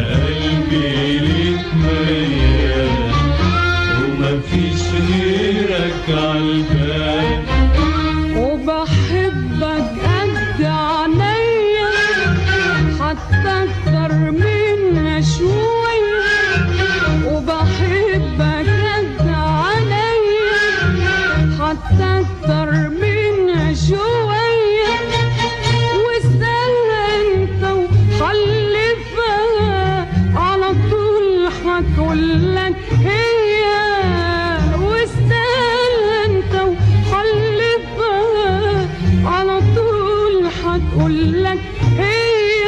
قلبي ليك ميال ومفيش غيرك عالبال وبحبك قد عينيا حتى اكتر منها شوية وبحبك قد عينيا حتى اكتر منها شوية واستنى انت وخلفها على طول هتقولك هي واستنى انت وخلفها على طول هتقولك هي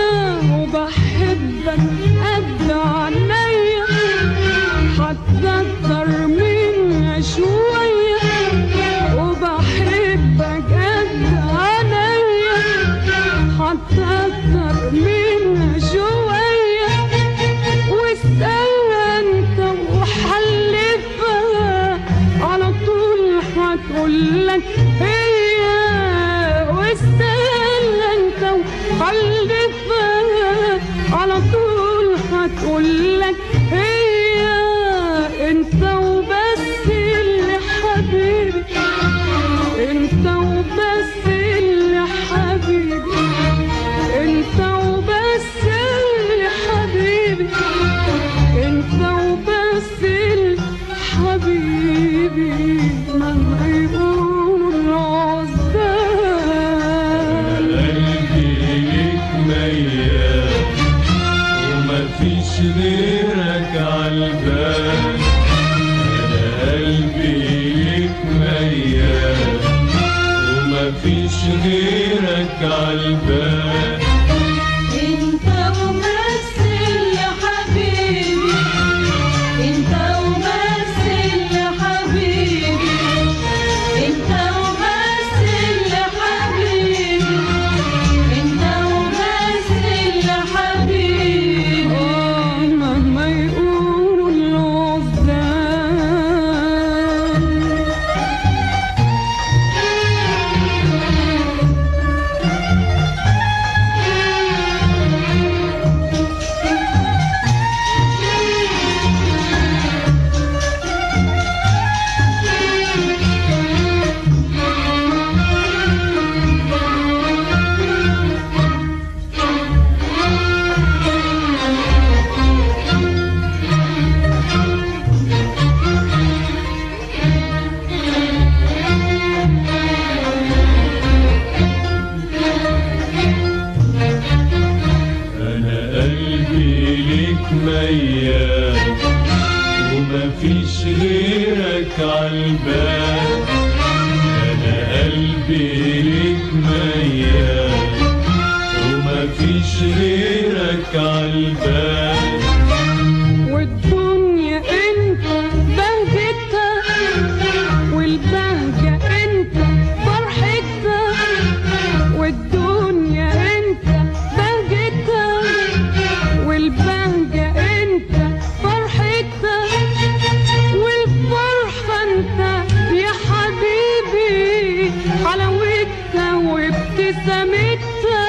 وبحبك قد عينيا حتى اكتر منها شوية وبحبك قد عينيا حتى اكتر منها شوية واستنى انت وحلفها على طول هتقولك هي واستنى انت وحلفها على طول هتقولك هي انت وبس اللي حبيبي انت وبس اللي حبيبي انت وبس اللي حبيبي انت وبس اللي حبيبي مهما يقولوا العزاب قلبي ليك ميال ومفيش غيرك عالبال انا قلبي ليك ميال ومفيش غيرك عالبال انت وبس يا حبيبي انت وبس يا حبيبي انت وبس يا حبيبي انت وبس يا حبيبي آه، مهما يقولوا العزاب انا قلبي ليك ميال ومفيش غيرك عالبال انا قلبي ليك ميال ومفيش غيرك عالبال والدنيا انت بهجتها والبهجة انت فرحتها والدنيا انت بهجتها والبهجة انت فرحتها والفرحة انت يا حبيبي حلاوتها وابتسامتها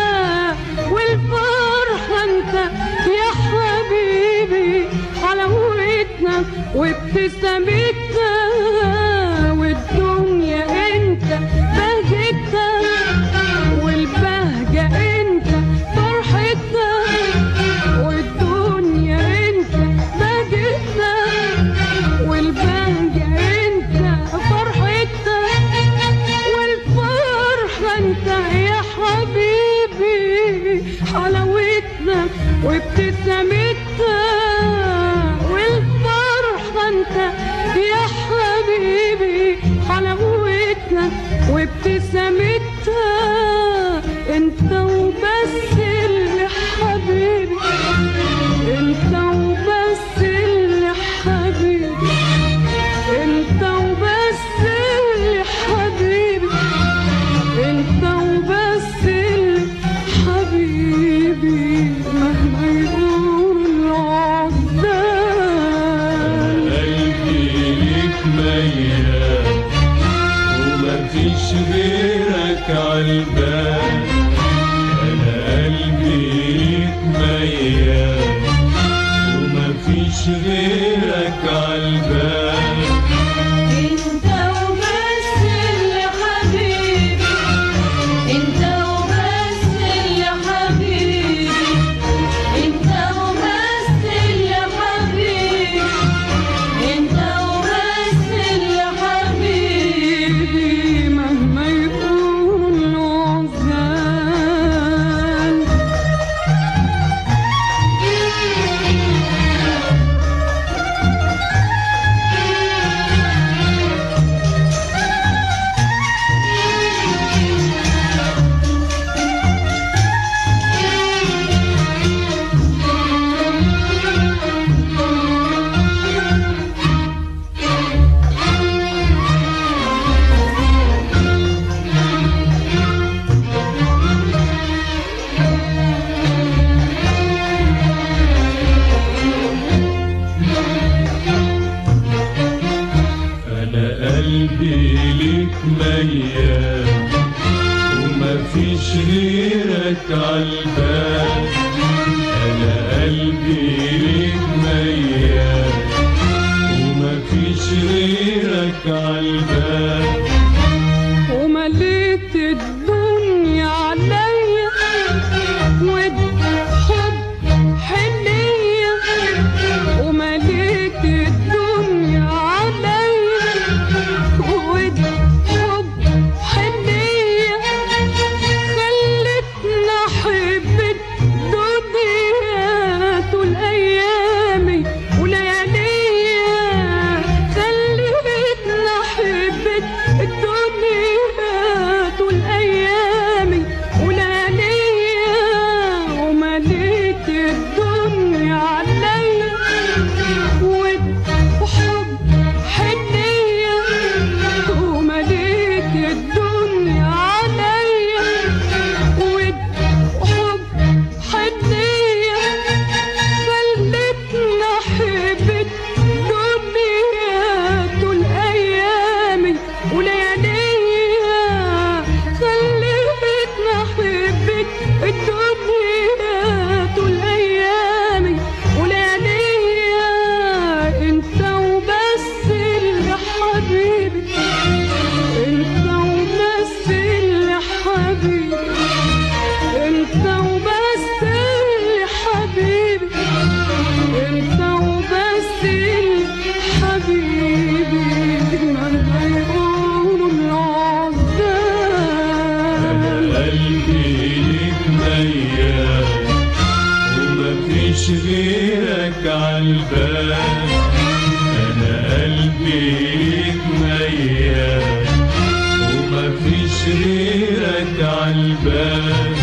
والفرحة انت يا حبيبي حلاوتنا وابتسامتها والدنيا انت بهجتها والبهجة انت فرحتها والدنيا انت بهجتها والبهجة انت فرحتها والفرحة انت يا حبيبي حلاوتنا وابتسامتها والفرحة انت يا حبيبي حلاوتنا وابتسامتها انت وبس اللي حبيبي انت وبس اللي حبيبي انت وبس اللي حبيبي انت وبس اللي حبيبي مهما يقولوا غيرك عالبال انت وبس اللي حبيبي انت وبس اللي حبيبي انت وبس اللي حبيبي انت وبس اللي حبيبي مهما يكون العزال انا قلبي ليك ميال وما فيش غيرك عالبال انا قلبي ليك ميال وما فيش غيرك عالبال ومليت الدنيا عليا والحب حنية ومليت الدنيا عليا والحب حنية خلتني أحب الدنيا طول أيامي ولياليا خلتني أحب الدنيا طول أيامي ولياليا ومليت الدنيا عليا وحب حنية ومليت الدنيا عليا وحب حنية خلتني أحب الدنيا طول أيامي ولياليا خلتني أحب الدنيا طول أيامي ولياليا أنت وبس اللي حبيبي أنت وبس اللي حبيبي أنت وبس اللي حبيبي أنت وبس اللي حبيبي مهما يقولوا انا العذاب قلبي ليك ميال وما فيش غيرك عالبال انا قلبي ليك ميال وما فيش غيرك عالبال